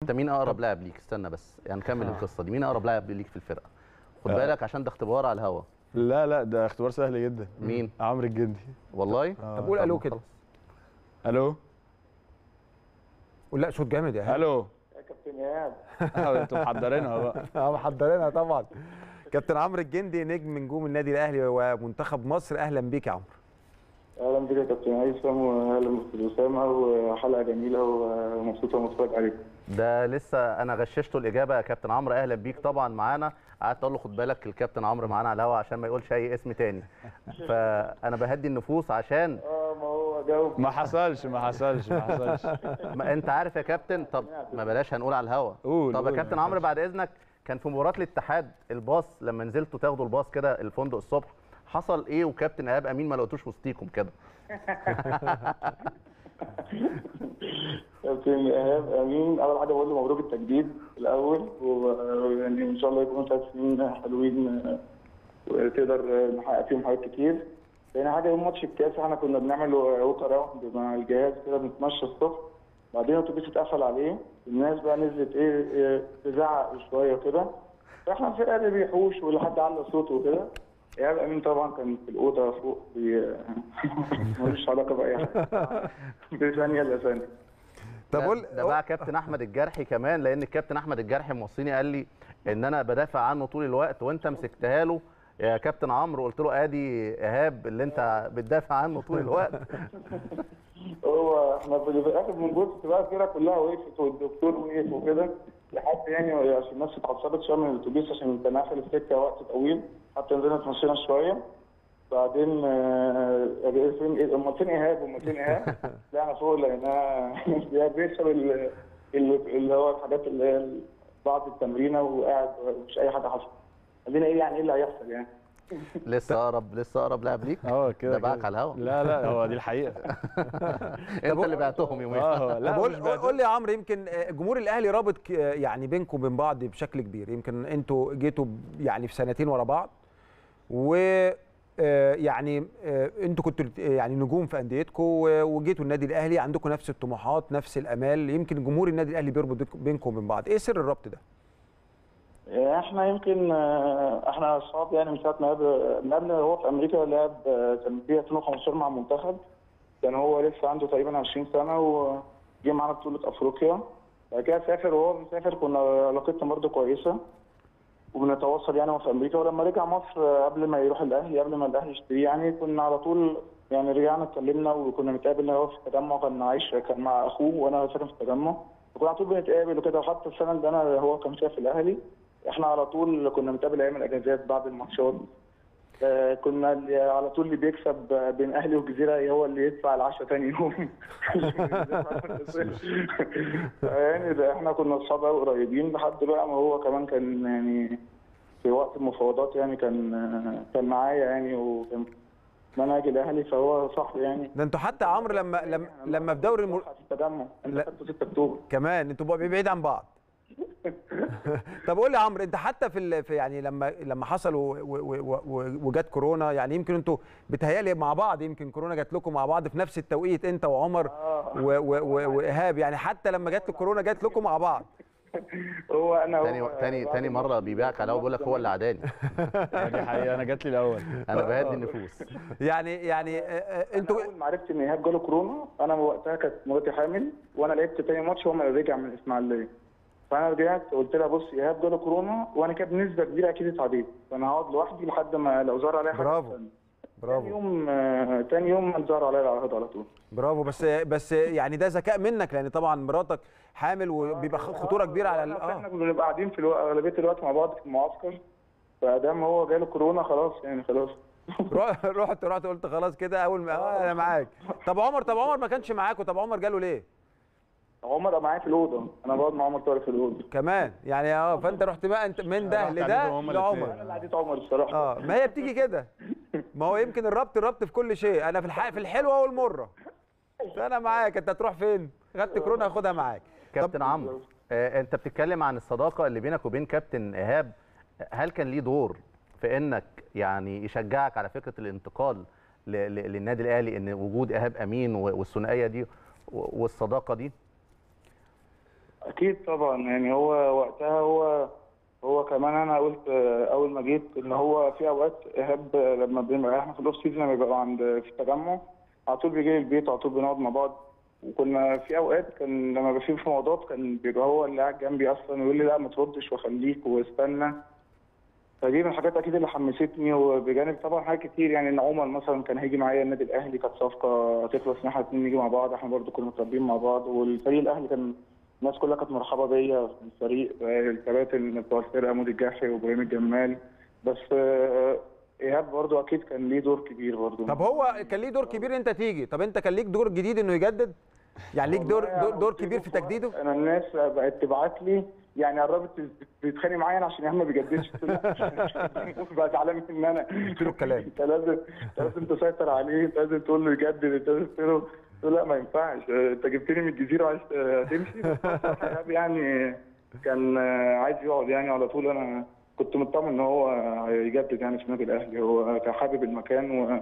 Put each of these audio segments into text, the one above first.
انت مين اقرب لاعب ليك استنى بس يعني نكمل آه. القصه دي مين اقرب لاعب ليك في الفرقه خد آه. بالك عشان ده اختبار على الهوا لا لا ده اختبار سهل جدا مين عمرو الجندي والله آه. طب قول الو كده الو قول لا صوت جامد يا هاني الو يا كابتن ايهاب آه، انتوا محضرينها بقى اه محضرينها طبعا كابتن عمرو الجندي نجم نجوم النادي الاهلي ومنتخب مصر اهلا بيك يا عمرو اهلا بك يا كابتن هيثم واهلا باستاذ اسامه وحلقه جميله ومبسوط وانا بتفرج عليك ده لسه انا غششته الاجابه يا كابتن عمرو اهلا بيك طبعا معانا قعدت اقول له خد بالك الكابتن عمرو معانا على الهوا عشان ما يقولش اي اسم تاني فانا بهدي النفوس عشان اه ما هو جاوب ما حصلش ما حصلش ما حصلش ما انت عارف يا كابتن طب ما بلاش هنقول على الهوا قول، طب يا قول، كابتن ما عمرو ينفعش. بعد اذنك كان في مباراه الاتحاد الباص لما نزلتوا تاخدوا الباص كده الفندق الصبح حصل ايه وكابتن ايهاب امين ما لقيتوش وسطيكم كده كابتن ايهاب امين اول حاجه بقول له مبروك التجديد الاول ويعني ان شاء الله يكونوا ثلاث سنين حلوين وتقدر نحقق فيهم حاجات كتير تاني حاجه يوم ماتش الكاس احنا كنا بنعمل ووكر راوند مع الجهاز كده بنتمشى الصبح بعدين الاتوبيس اتقفل عليه الناس بقى نزلت ايه إيه، تزعق شويه وكده فاحنا الفرقه اللي بيحوش ولحد على صوته وكده ايهاب امين طبعا كان في الاوضه فوق بي- ملوش علاقه باي حاجه بثانيه الا ثانيه طب ده- قول ده بقى كابتن احمد الجرحي كمان لان الكابتن احمد الجرحي موصيني قال لي ان انا بدافع عنه طول الوقت وانت مسكتها له يا كابتن عمرو قلت له ادي ايهاب اللي انت بتدافع عنه طول الوقت هو احنا في الاخر بنبص بقى الفرقه كلها وقفت والدكتور وقف وكده لحد يعني عشان الناس اتعصبت شويه من الاتوبيس عشان كان قافل السكه وقت طويل حتى نزلنا اتمشينا شويه بعدين آه، فين إيه؟ امال فين ايهاب امال فين ايهاب؟ طلعنا فوق لقيناه ايهاب بيشرب ال- ال- اللي هو الحاجات اللي هي بعد التمرينه وقاعد مش اي حاجه حصلت. قال لنا ايه يعني ايه اللي هيحصل يعني؟ لسه اقرب لسه اقرب لاعب ليك اه كده ده باعك كده. على الهوا لا لا هو دي الحقيقه انت اللي بعتهم يومين اه لا طب قول مش قول- بعد- قول لي يا عمرو يمكن آه، جمهور الاهلي رابط ك- آه، يعني بينكم وبين بعض بشكل كبير يمكن انتوا جيتوا ب- يعني في سنتين ورا بعض و آه، يعني آه، انتوا كنتوا آه، يعني نجوم في انديتكم و- وجيتوا النادي الاهلي عندكم نفس الطموحات نفس الامال يمكن جمهور النادي الاهلي بيربط بينكم وبين بعض ايه سر الربط ده احنا يمكن آه، احنا اصحاب يعني من ساعه ما قبل من قبل هو في امريكا لعب آه، كان في 2015 مع المنتخب كان هو لسه عنده تقريبا 20 سنه وجه معانا بطوله افريقيا بعد كده سافر وهو مسافر كنا علاقتنا برضه كويسه وبنتواصل يعني هو في امريكا ولما رجع مصر آه، قبل ما يروح الاهلي قبل ما الاهلي يشتريه يعني كنا على طول يعني رجعنا اتكلمنا وكنا بنتقابل هو في التجمع كان عايش كان مع اخوه وانا ساكن في التجمع وكنا على طول بنتقابل وكده وحتى السنه اللي انا هو كان فيها في الاهلي احنا على طول كنا بنتقابل ايام الاجازات بعد الماتشات آه، كنا اللي على طول اللي بيكسب آه، بين اهلي والجزيره هو اللي يدفع العشاء تاني يوم يعني ده احنا كنا اصحاب قوي قريبين لحد بقى ما هو كمان كان يعني في وقت المفاوضات يعني كان آه، كان معايا يعني وكان ما انا اجي الاهلي فهو صاحبي يعني ده انتوا حتى عمرو لما لما لما في دوري المر... في التجمع انت لا. خدته 6 اكتوبر كمان انتوا بقى بعيد عن بعض طب قول لي يا عمرو انت حتى في, ال- في يعني لما لما حصل و- و- و- و- وجت كورونا يعني يمكن انتوا بتهيالي مع بعض يمكن كورونا جات لكم مع بعض في نفس التوقيت انت وعمر و- و- و- وايهاب يعني حتى لما جت الكورونا جات لكم مع بعض هو انا تاني هو تاني بعد تاني ما- مره بيبيعك على الهوا بيقول لك هو اللي عداني دي حقيقه انا جات لي الاول انا بهدي النفوس يعني يعني اه، اه، انتوا اول ما عرفت ان ايهاب جاله كورونا انا وقتها كانت مراتي حامل وانا لعبت تاني ماتش هو اللي رجع من الاسماعيليه فانا رجعت قلت لها بص ايهاب جاله كورونا وانا كانت بنسبه كبيره اكيد اتعديت فانا هقعد لوحدي لحد ما لو ظهر عليا حاجه برافو. تاني برافو يوم آه، تاني يوم ظهر عليا العرض على طول برافو بس بس يعني ده ذكاء منك لان طبعا مراتك حامل وبيبقى خطوره كبيره على ال- احنا اه كنا بنبقى قاعدين في الوقت اغلبيه الوقت مع بعض في المعسكر فدام هو جاله كورونا خلاص يعني خلاص رحت رحت رحت قلت خلاص كده اول ما آه انا معاك طب عمر طب عمر ما كانش معاكوا طب عمر جاله ليه عمر معايا في الاوضه انا بقعد مع عمر طارق في الاوضه كمان يعني اه فانت رحت بقى انت من ده رحت لده عليهم هما لعمر الاتنين. انا اللي عديت عمر الصراحه اه ما هي بتيجي كده ما هو يمكن الربط الربط في كل شيء انا في الح... في الحلوه والمره فانا معاك انت هتروح فين خدت كورونا هاخدها معاك كابتن عمرو آه، انت بتتكلم عن الصداقه اللي بينك وبين كابتن ايهاب هل كان ليه دور في انك يعني يشجعك على فكره الانتقال ل- ل- للنادي الاهلي ان وجود ايهاب امين و- والثنائيه دي و- والصداقه دي اكيد طبعا يعني هو وقتها هو هو كمان انا قلت آه، اول ما جيت ان هو في اوقات ايهاب آه، لما بنبقى احنا في الاوف سيزون لما بيبقى عند في التجمع على طول بيجي لي البيت على طول بنقعد مع بعض وكنا في اوقات كان لما بيبقى في مفاوضات كان بيبقى هو اللي قاعد جنبي اصلا ويقول لي لا ما تردش وخليك واستنى فدي من الحاجات اكيد اللي حمستني وبجانب طبعا حاجات كتير يعني ان عمر مثلا كان هيجي معايا النادي الاهلي كانت صفقه هتخلص ان احنا الاثنين نيجي مع بعض احنا برضو كنا متربيين مع بعض والفريق الاهلي كان الناس كلها كانت مرحبه بيا في الفريق آه، الكباتن بتوع الفرقه مودي الجاحي وابراهيم الجمال بس آه، ايهاب برضو اكيد كان ليه دور كبير برضو طب هو كان ليه دور كبير انت تيجي طب انت كان ليك دور جديد انه يجدد يعني ليك دور والله دور, أنا دور قلت كبير له في وقت تجديده انا الناس بقت تبعت لي يعني قربت تتخانق معايا أنا عشان ايهاب ما بيجددش قلت له لا بقى زعلان ان انا قلت له الكلام. انت لازم لازم تسيطر عليه انت لازم تقول له يجدد انت لازم تقول له قلت له لا ما ينفعش انت جبتني من الجزيره وعايز تمشي بس ايهاب يعني كان عايز يقعد يعني على طول انا كنت مطمن ان هو هيجدد يعني في النادي الاهلي هو كان حابب المكان و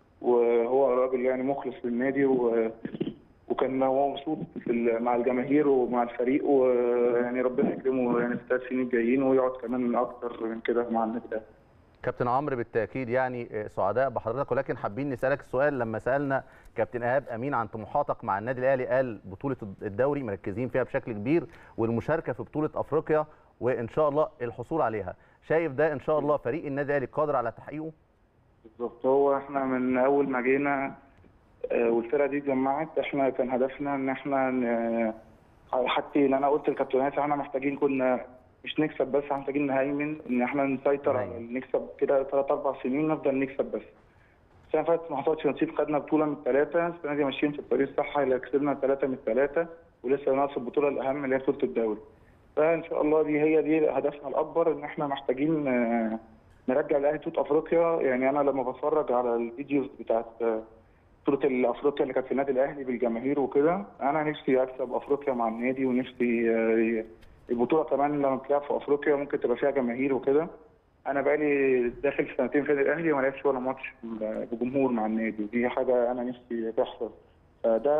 وهو راجل يعني مخلص للنادي و... وكان هو مبسوط في ال- مع الجماهير ومع الفريق ويعني ربنا يكرمه يعني في الثلاث سنين الجايين ويقعد كمان اكتر من كده مع النادي الاهلي. كابتن عمرو بالتاكيد يعني سعداء بحضرتك ولكن حابين نسالك السؤال لما سالنا كابتن ايهاب امين عن طموحاتك مع النادي الاهلي قال بطوله الدوري مركزين فيها بشكل كبير والمشاركه في بطوله افريقيا وان شاء الله الحصول عليها شايف ده ان شاء الله فريق النادي الاهلي قادر على تحقيقه بالظبط هو احنا من اول ما جينا آه، والفرقه دي اتجمعت احنا كان هدفنا ان احنا ن- على حاجتين انا قلت للكابتنات احنا محتاجين كنا مش نكسب بس احنا محتاجين نهيمن ان احنا نسيطر على نهيمن. نكسب كده ثلاث اربع سنين نفضل نكسب بس السنه اللي فاتت ما حصلش نصيب خدنا بطوله من الثلاثه السنه دي ماشيين في الطريق الصح اللي كسبنا ثلاثه من الثلاثه ولسه ناقص البطوله الاهم اللي هي بطوله الدوري فان شاء الله دي هي دي هدفنا الاكبر ان احنا محتاجين آه، نرجع الاهلي توت افريقيا يعني انا لما بتفرج على الفيديوز بتاعت آه، بطوله الافريقيا اللي كانت في النادي الاهلي بالجماهير وكده انا نفسي اكسب افريقيا مع النادي ونفسي آه، البطوله كمان لما بتلعب في افريقيا ممكن تبقى فيها جماهير وكده انا بقالي داخل في سنتين في النادي الاهلي وما لعبتش ولا ماتش بجمهور مع النادي دي حاجه انا نفسي تحصل فده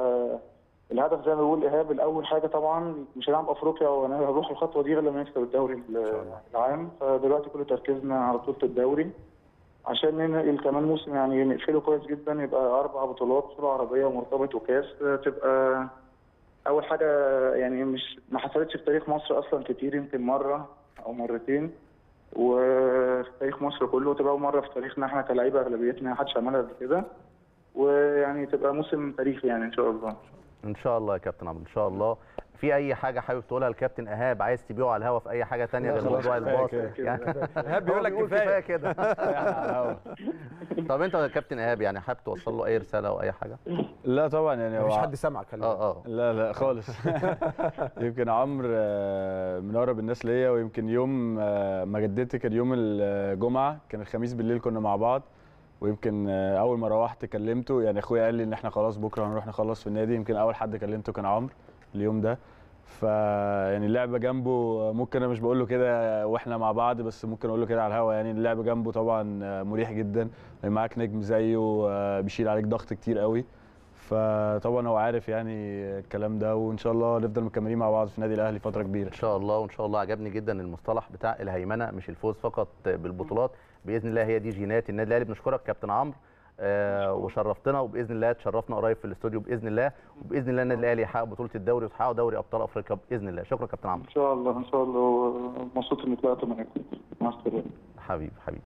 الهدف زي ما بيقول ايهاب الاول حاجه طبعا مش هنلعب افريقيا وانا هنروح الخطوه دي غير لما نكسب الدوري العام فدلوقتي كل تركيزنا على بطوله الدوري عشان ننقل كمان موسم يعني نقفله كويس جدا يبقى اربع بطولات بطوله عربيه ومرتبط وكاس تبقى اول حاجه يعني مش ما حصلتش في تاريخ مصر اصلا كتير يمكن مره او مرتين وفي تاريخ مصر كله تبقى أول مره في تاريخنا احنا كلاعيبه اغلبيتنا محدش عملها قبل كده ويعني تبقى موسم تاريخي يعني ان شاء الله ان شاء الله يا كابتن عمرو ان شاء الله في اي حاجه حابب تقولها للكابتن ايهاب عايز تبيعه على الهوا في اي حاجه تانية غير خلاص موضوع كفاية الباص كده. يعني ايهاب بيقول لك هو كفايه كده احنا على الهوا طب انت يا كابتن ايهاب يعني حابب توصل له اي رساله او اي حاجه لا طبعا يعني مفيش هو حد سمعك خلي بالك. اه اه لا لا خالص يمكن عمرو آه، من اقرب الناس ليا ويمكن يوم آه، ما جددت كان يوم الجمعه كان الخميس بالليل كنا مع بعض ويمكن آه، اول ما روحت كلمته يعني اخويا قال لي ان احنا خلاص بكره هنروح نخلص في النادي يمكن اول حد كلمته كان عمرو اليوم ده ف يعني اللعبه جنبه ممكن انا مش بقول له كده واحنا مع بعض بس ممكن اقول له كده على الهوا يعني اللعب جنبه طبعا آه، مريح جدا معاك نجم زيه آه، بيشيل عليك ضغط كتير قوي فطبعا هو عارف يعني الكلام ده وان شاء الله نفضل مكملين مع بعض في النادي الاهلي فتره كبيره ان شاء الله وان شاء الله عجبني جدا المصطلح بتاع الهيمنه مش الفوز فقط بالبطولات باذن الله هي دي جينات النادي الاهلي بنشكرك كابتن عمرو آه وشرفتنا وباذن الله تشرفنا قريب في الاستوديو باذن الله وباذن الله النادي الاهلي يحقق بطوله الدوري وتحقق دوري ابطال افريقيا باذن الله شكرا كابتن عمرو ان شاء الله ان شاء الله مبسوط اني طلعت معاكم مع السلامه حبيبي حبيبي